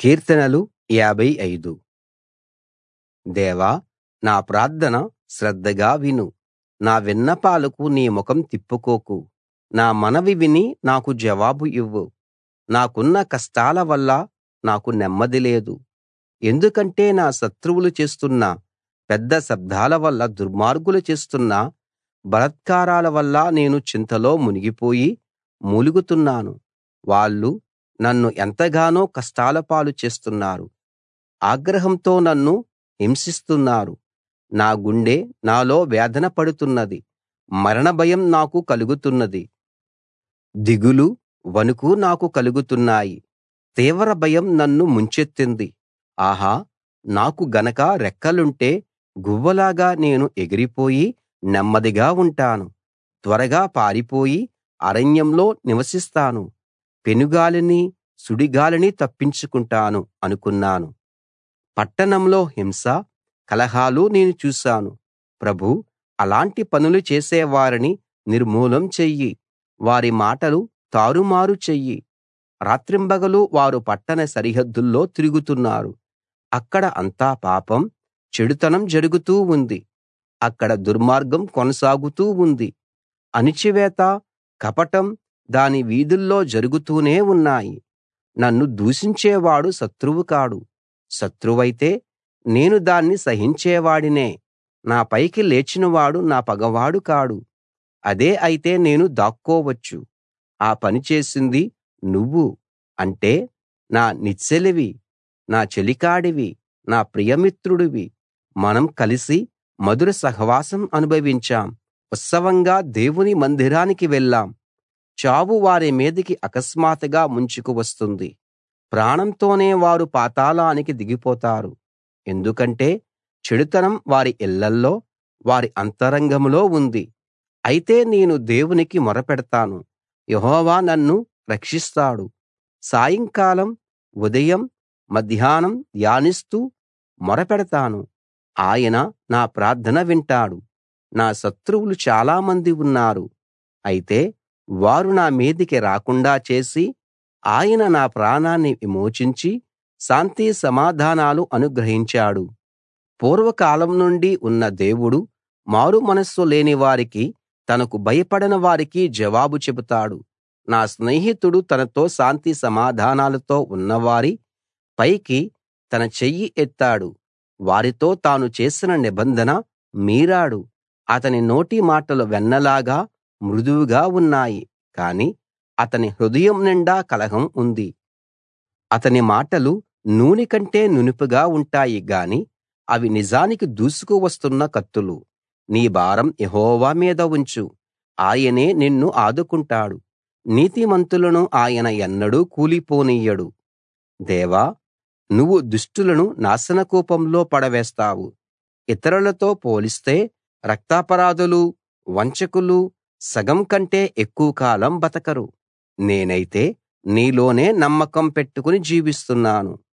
కీర్తనలు 55 దేవా నా ప్రార్థన శ్రద్ధగా విను నా విన్నపాలకు నీ ముఖం తిప్పుకోకు నా మనవి విని నాకు జవాబు ఇవ్వు నాకున్న కష్టాల వల్ల నాకు నెమ్మది లేదు ఎందుకంటే నా శత్రువులు చేస్తున్న పెద్ద శబ్దాల వల్ల దుర్మార్గులు చేస్తున్న బలాత్కారాల వల్ల నేను చింతలో మునిగిపోయి మూలుగుతున్నాను వాళ్ళు నన్ను ఎంతగానో కష్టాల పాలు చేస్తున్నారు ఆగ్రహంతో నన్ను హింసిస్తున్నారు నా గుండె నాలో వేదన పడుతున్నది మరణ భయం నాకు కలుగుతున్నది దిగులు వణుకు నాకు కలుగుతున్నాయి తీవ్ర భయం నన్ను ముంచెత్తింది ఆహా నాకు గనక రెక్కలుంటే గువ్వలాగా నేను ఎగిరిపోయి నెమ్మదిగా ఉంటాను త్వరగా పారిపోయి అరణ్యంలో నివసిస్తాను పెనుగాలిని సుడిగాలిని తప్పించుకుంటాను అనుకున్నాను పట్టణంలో హింస కలహాలు నేను చూశాను ప్రభూ అలాంటి పనులు చేసేవారిని నిర్మూలం చెయ్యి వారి మాటలు తారుమారు చెయ్యి రాత్రింబగలు వారు పట్టణ సరిహద్దుల్లో తిరుగుతున్నారు అక్కడ అంతా పాపం చెడుతనం జరుగుతూ ఉంది అక్కడ దుర్మార్గం కొనసాగుతూ ఉంది అణిచివేత కపటం దాని వీధుల్లో జరుగుతూనే ఉన్నాయి నన్ను దూషించేవాడు శత్రువు కాడు శత్రువైతే నేను దాన్ని సహించేవాడినే నా పైకి లేచినవాడు నా పగవాడు కాడు అదే అయితే నేను దాక్కోవచ్చు ఆ పని చేసింది నువ్వు అంటే నా నెచ్చెలివి నా చెలికాడివి నా ప్రియమిత్రుడివి మనం కలిసి మధుర సహవాసం అనుభవించాం ఉత్సవంగా దేవుని మందిరానికి వెళ్ళాం చావు వారి మీదికి అకస్మాత్తుగా ముంచుకు వస్తుంది ప్రాణంతోనే వారు పాతాళానికి దిగిపోతారు ఎందుకంటే చెడుతనం వారి ఇళ్ళల్లో వారి అంతరంగంలో ఉంది అయితే నేను దేవునికి మొరపెడతాను యెహోవా నన్ను రక్షిస్తాడు సాయంకాలం ఉదయం మధ్యాహ్నం ధ్యానిస్తూ మొరపెడతాను ఆయన నా ప్రార్థన వింటాడు నా శత్రువులు చాలామంది ఉన్నారు అయితే వారు నా మీదికి రాకుండా చేసి ఆయన నా ప్రాణాన్ని విమోచించి శాంతి సమాధానాలు అనుగ్రహించాడు పూర్వకాలం నుండి ఉన్న దేవుడు మారు మనస్సు లేని వారికి తనకు భయపడని వారికి జవాబు చెబుతాడు నా స్నేహితుడు తనతో శాంతి సమాధానాలతో ఉన్నవారి పైకి తన చెయ్యి ఎత్తాడు వారితో తాను చేసిన నిబంధన మీరాడు అతని నోటి మాటలు వెన్నలాగా మృదువుగా ఉన్నాయి కాని అతని హృదయం నిండా కలహం ఉంది అతని మాటలు నూనె కంటే నునుపుగా ఉంటాయి గాని అవి నిజానికి దూసుకు వస్తున్న కత్తులు నీ భారం యెహోవా మీద ఉంచు ఆయనే నిన్ను ఆదుకుంటాడు నీతిమంతులను ఆయన ఎన్నడూ కూలిపోనియ్యడు దేవా నువ్వు దుష్టులను నాశనకూపంలో పడవేస్తావు ఇతరులతో పోలిస్తే రక్తాపరాధులు వంచకులు సగం కంటే ఎక్కువ కాలం బతకరు నేనైతే నీలోనే నమ్మకం పెట్టుకుని జీవిస్తున్నాను